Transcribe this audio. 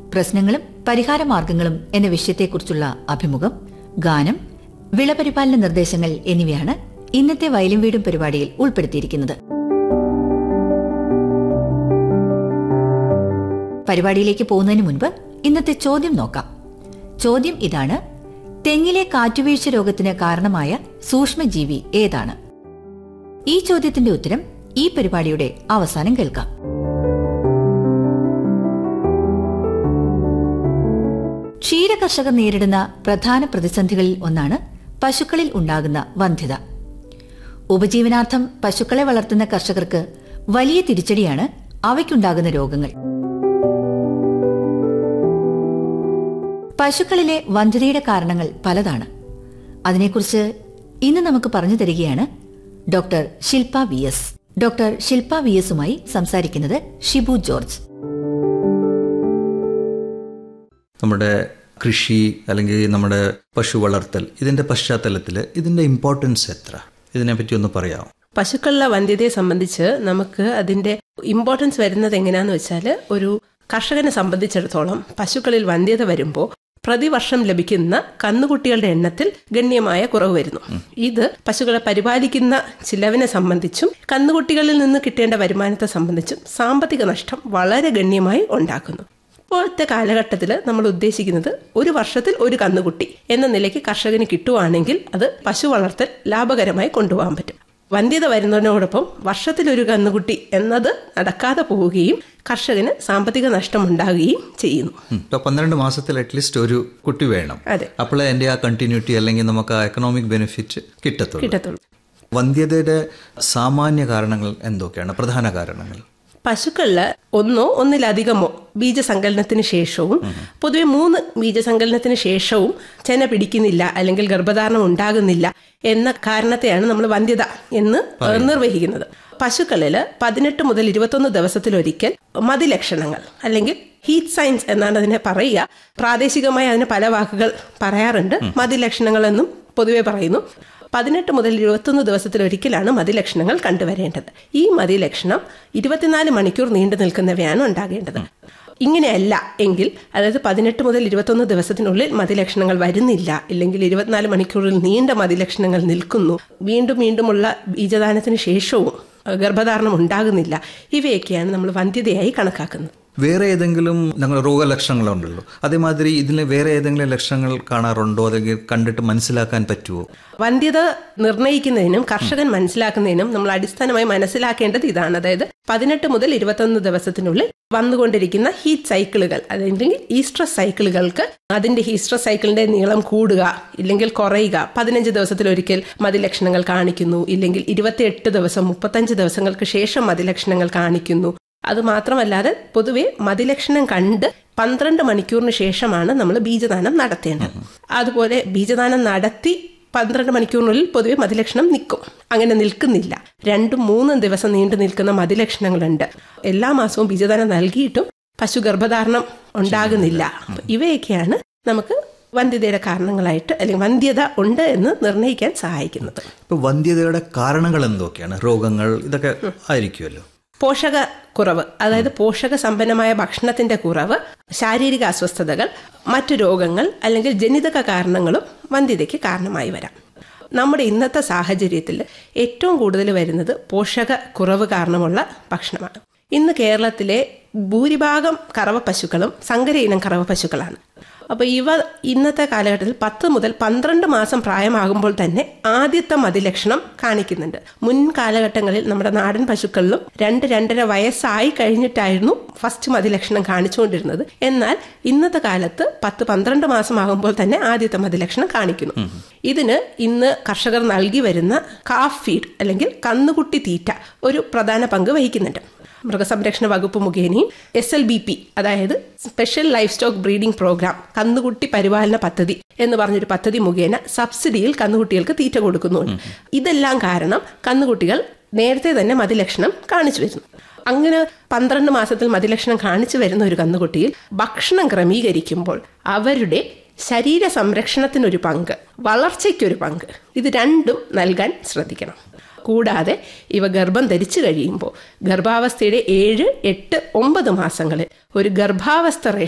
പ്രശ്നങ്ങളും പരിഹാരമാർഗങ്ങളും എന്ന വിഷയത്തെക്കുറിച്ചുള്ള അഭിമുഖം ഗാനം വിളപരിപാലന നിർദ്ദേശങ്ങൾ എന്നിവയാണ് ഇന്നത്തെ വയലും വീടും പരിപാടിയിൽ ഉൾപ്പെടുത്തിയിരിക്കുന്നത് പരിപാടിയിലേക്ക് പോകുന്നതിന് മുൻപ് ഇന്നത്തെ ചോദ്യം നോക്കാം ചോദ്യം ഇതാണ് തെങ്ങിലെ കാറ്റുവീഴ്ച രോഗത്തിന് കാരണമായ സൂക്ഷ്മജീവി ഏതാണ് ഈ ചോദ്യത്തിന്റെ ഉത്തരം ഈ പരിപാടിയുടെ അവസാനം കേൾക്കാം ക്ഷീരകർഷകർ നേരിടുന്ന പ്രധാന പ്രതിസന്ധികളിൽ ഒന്നാണ് പശുക്കളിൽ ഉണ്ടാകുന്ന വന്ധ്യത ഉപജീവനാർത്ഥം പശുക്കളെ വളർത്തുന്ന കർഷകർക്ക് വലിയ തിരിച്ചടിയാണ് അവയ്ക്കുണ്ടാകുന്ന രോഗങ്ങൾ പശുക്കളിലെ വന്ധ്യതയുടെ കാരണങ്ങൾ പലതാണ് അതിനെക്കുറിച്ച് ഇന്ന് നമുക്ക് പറഞ്ഞു തരികയാണ് doctor Shilpa V S doctor Shilpa V എസുമായി സംസാരിക്കുന്നത് ഷിബു ജോർജ് നമ്മുടെ കൃഷി അല്ലെങ്കിൽ നമ്മുടെ പശു വളർത്തൽ ഇതിന്റെ പശ്ചാത്തലത്തിൽ ഇതിന്റെ ഇമ്പോർട്ടൻസ് എത്ര ഇതിനെപ്പറ്റി ഒന്ന് പറയാമോ പശുക്കളിലെ വന്ധ്യതയെ സംബന്ധിച്ച് നമുക്ക് അതിന്റെ ഇമ്പോർട്ടൻസ് വരുന്നത് എങ്ങനെയാന്ന് വെച്ചാൽ ഒരു കർഷകനെ സംബന്ധിച്ചിടത്തോളം പശുക്കളിൽ വന്ധ്യത വരുമ്പോൾ പ്രതിവർഷം ലഭിക്കുന്ന കന്നുകുട്ടികളുടെ എണ്ണത്തിൽ ഗണ്യമായ കുറവ് വരുന്നു ഇത് പശുക്കളെ പരിപാലിക്കുന്ന ചിലവിനെ സംബന്ധിച്ചും കന്നുകുട്ടികളിൽ നിന്ന് കിട്ടേണ്ട വരുമാനത്തെ സംബന്ധിച്ചും സാമ്പത്തിക നഷ്ടം വളരെ ഗണ്യമായി ഉണ്ടാക്കുന്നു ഇപ്പോഴത്തെ കാലഘട്ടത്തിൽ നമ്മൾ ഉദ്ദേശിക്കുന്നത് ഒരു വർഷത്തിൽ ഒരു കന്നുകുട്ടി എന്ന നിലയ്ക്ക് കർഷകന് കിട്ടുവാണെങ്കിൽ അത് പശു വളർത്തൽ ലാഭകരമായി കൊണ്ടുപോകാൻ പറ്റും വന്ധ്യത വരുന്നതിനോടൊപ്പം വർഷത്തിൽ ഒരു കന്നുകുട്ടി എന്നത് നടക്കാതെ പോവുകയും കർഷകന് സാമ്പത്തിക നഷ്ടം ഉണ്ടാകുകയും ചെയ്യുന്നു ഇപ്പൊ പന്ത്രണ്ട് മാസത്തിൽ അറ്റ്ലീസ്റ്റ് ഒരു കുട്ടി വേണം അതെ. അപ്പോഴേ എന്റെ ആ കണ്ടിന്യൂറ്റി അല്ലെങ്കിൽ നമുക്ക് ആ എക്കണോമിക് ബെനിഫിറ്റ് കിട്ടത്തുള്ളൂ കിട്ടത്തുള്ളൂ വന്ധ്യതയുടെ സാമാന്യ കാരണങ്ങൾ എന്തൊക്കെയാണ് പ്രധാന കാരണങ്ങൾ പശുക്കളില് ഒന്നോ ഒന്നിലധികമോ ബീജസങ്കലനത്തിന് ശേഷവും പൊതുവെ മൂന്ന് ബീജസങ്കലനത്തിന് ശേഷവും ചെന പിടിക്കുന്നില്ല അല്ലെങ്കിൽ ഗർഭധാരണം ഉണ്ടാകുന്നില്ല എന്ന കാരണത്തെയാണ് നമ്മൾ വന്ധ്യത എന്ന് നിർവഹിക്കുന്നത് പശുക്കളില് പതിനെട്ട് മുതൽ ഇരുപത്തൊന്ന് ദിവസത്തിലൊരിക്കൽ മതിലക്ഷണങ്ങൾ അല്ലെങ്കിൽ ഹീറ്റ് സയൻസ് എന്നാണ് അതിനെ പറയുക പ്രാദേശികമായി അതിന് പല വാക്കുകൾ പറയാറുണ്ട് മതിലക്ഷണങ്ങൾ എന്നും പൊതുവെ പറയുന്നു പതിനെട്ട് മുതൽ ഇരുപത്തൊന്ന് ദിവസത്തിലൊരിക്കലാണ് മതിലക്ഷണങ്ങൾ കണ്ടുവരേണ്ടത് ഈ മതിലക്ഷണം ഇരുപത്തിനാല് മണിക്കൂർ നീണ്ടു നിൽക്കുന്നവയാണ് ഉണ്ടാകേണ്ടത് ഇങ്ങനെയല്ല എങ്കിൽ അതായത് പതിനെട്ട് മുതൽ ഇരുപത്തൊന്ന് ദിവസത്തിനുള്ളിൽ മതിലക്ഷണങ്ങൾ വരുന്നില്ല ഇല്ലെങ്കിൽ ഇരുപത്തിനാല് മണിക്കൂറിൽ നീണ്ട മതിലക്ഷണങ്ങൾ നിൽക്കുന്നു വീണ്ടും വീണ്ടുമുള്ള ബീജദാനത്തിന് ശേഷവും അഹ് ഗർഭധാരണം ഉണ്ടാകുന്നില്ല ഇവയൊക്കെയാണ് നമ്മൾ വന്ധ്യതയായി കണക്കാക്കുന്നത് വേറെ ഏതെങ്കിലും ഞങ്ങൾ രോഗലക്ഷണങ്ങളുണ്ടല്ലോ അതേമാതിരി ഇതിന് വേറെ ഏതെങ്കിലും ലക്ഷണങ്ങൾ കാണാറുണ്ടോ അല്ലെങ്കിൽ കണ്ടിട്ട് മനസ്സിലാക്കാൻ പറ്റുമോ വന്ധ്യത നിർണ്ണയിക്കുന്നതിനും കർഷകൻ മനസ്സിലാക്കുന്നതിനും നമ്മൾ അടിസ്ഥാനമായി മനസ്സിലാക്കേണ്ടത് ഇതാണ് അതായത് പതിനെട്ട് മുതൽ ഇരുപത്തൊന്ന് ദിവസത്തിനുള്ളിൽ വന്നുകൊണ്ടിരിക്കുന്ന ഹീറ്റ് സൈക്കിളുകൾ അല്ലെങ്കിൽ ഈസ്ട്രസ് സൈക്കിളുകൾക്ക് അതിന്റെ ഹീസ്ട്രസ് സൈക്കിളിന്റെ നീളം കൂടുക ഇല്ലെങ്കിൽ കുറയുക പതിനഞ്ച് ദിവസത്തിലൊരിക്കൽ മതിലക്ഷണങ്ങൾ കാണിക്കുന്നു ഇല്ലെങ്കിൽ ഇരുപത്തിയെട്ട് ദിവസം മുപ്പത്തഞ്ച് ദിവസങ്ങൾക്ക് ശേഷം മതിലക്ഷണങ്ങൾ കാണിക്കുന്നു അത് മാത്രമല്ലാതെ പൊതുവെ മതിലക്ഷണം കണ്ട് പന്ത്രണ്ട് മണിക്കൂറിന് ശേഷമാണ് നമ്മൾ ബീജദാനം നടത്തേണ്ടത് അതുപോലെ ബീജദാനം നടത്തി പന്ത്രണ്ട് മണിക്കൂറിനുള്ളിൽ പൊതുവെ മതിലക്ഷണം നിൽക്കും അങ്ങനെ നിൽക്കുന്നില്ല രണ്ടും മൂന്നും ദിവസം നീണ്ടു നിൽക്കുന്ന മതിലക്ഷണങ്ങളുണ്ട് എല്ലാ മാസവും ബീജദാനം നൽകിയിട്ടും പശു ഗർഭധാരണം ഉണ്ടാകുന്നില്ല അപ്പൊ ഇവയൊക്കെയാണ് നമുക്ക് വന്ധ്യതയുടെ കാരണങ്ങളായിട്ട് അല്ലെങ്കിൽ വന്ധ്യത ഉണ്ട് എന്ന് നിർണ്ണയിക്കാൻ സഹായിക്കുന്നത് ഇപ്പൊ വന്ധ്യതയുടെ കാരണങ്ങൾ എന്തൊക്കെയാണ് രോഗങ്ങൾ ഇതൊക്കെ ആയിരിക്കുമല്ലോ പോഷക കുറവ് അതായത് പോഷക സമ്പന്നമായ ഭക്ഷണത്തിന്റെ കുറവ് ശാരീരിക അസ്വസ്ഥതകൾ മറ്റു രോഗങ്ങൾ അല്ലെങ്കിൽ ജനിതക കാരണങ്ങളും വന്ധ്യതയ്ക്ക് കാരണമായി വരാം നമ്മുടെ ഇന്നത്തെ സാഹചര്യത്തിൽ ഏറ്റവും കൂടുതൽ വരുന്നത് പോഷക കുറവ് കാരണമുള്ള ഭക്ഷണമാണ് ഇന്ന് കേരളത്തിലെ ഭൂരിഭാഗം കറവ പശുക്കളും സങ്കര ഇനം കറവ പശുക്കളാണ് അപ്പോൾ ഇവ ഇന്നത്തെ കാലഘട്ടത്തിൽ പത്ത് മുതൽ പന്ത്രണ്ട് മാസം പ്രായമാകുമ്പോൾ തന്നെ ആദ്യത്തെ മതിലക്ഷണം കാണിക്കുന്നുണ്ട് മുൻ കാലഘട്ടങ്ങളിൽ നമ്മുടെ നാടൻ പശുക്കളിലും രണ്ട് രണ്ടര വയസ്സായി കഴിഞ്ഞിട്ടായിരുന്നു ഫസ്റ്റ് മതിലക്ഷണം കാണിച്ചുകൊണ്ടിരുന്നത് എന്നാൽ ഇന്നത്തെ കാലത്ത് പത്ത് പന്ത്രണ്ട് മാസമാകുമ്പോൾ തന്നെ ആദ്യത്തെ മതിലക്ഷണം കാണിക്കുന്നു ഇതിന് ഇന്ന് കർഷകർ നൽകി വരുന്ന കാഫ് ഫീഡ് അല്ലെങ്കിൽ കന്നുകുട്ടി തീറ്റ ഒരു പ്രധാന പങ്ക് വഹിക്കുന്നുണ്ട് മൃഗസംരക്ഷണ വകുപ്പ് മുഖേനയും എസ് എൽ ബി പി അതായത് special livestock breeding programme കന്നുകുട്ടി പരിപാലന പദ്ധതി എന്ന് പറഞ്ഞൊരു പദ്ധതി മുഖേന സബ്സിഡിയിൽ കന്നുകുട്ടികൾക്ക് തീറ്റ കൊടുക്കുന്നുണ്ട് ഇതെല്ലാം കാരണം കന്നുകുട്ടികൾ നേരത്തെ തന്നെ മതിലക്ഷണം കാണിച്ചു വരുന്നു അങ്ങനെ പന്ത്രണ്ട് മാസത്തിൽ മതിലക്ഷണം കാണിച്ചു വരുന്ന ഒരു കന്നുകുട്ടിയിൽ ഭക്ഷണം ക്രമീകരിക്കുമ്പോൾ അവരുടെ ശരീര സംരക്ഷണത്തിനൊരു പങ്ക് വളർച്ചയ്ക്കൊരു പങ്ക് ഇത് രണ്ടും നൽകാൻ ശ്രദ്ധിക്കണം കൂടാതെ ഇവ ഗർഭം ധരിച്ചു കഴിയുമ്പോൾ ഗർഭാവസ്ഥയുടെ ഏഴ് എട്ട് ഒമ്പത് മാസങ്ങളിൽ ഒരു ഗർഭാവസ്ഥ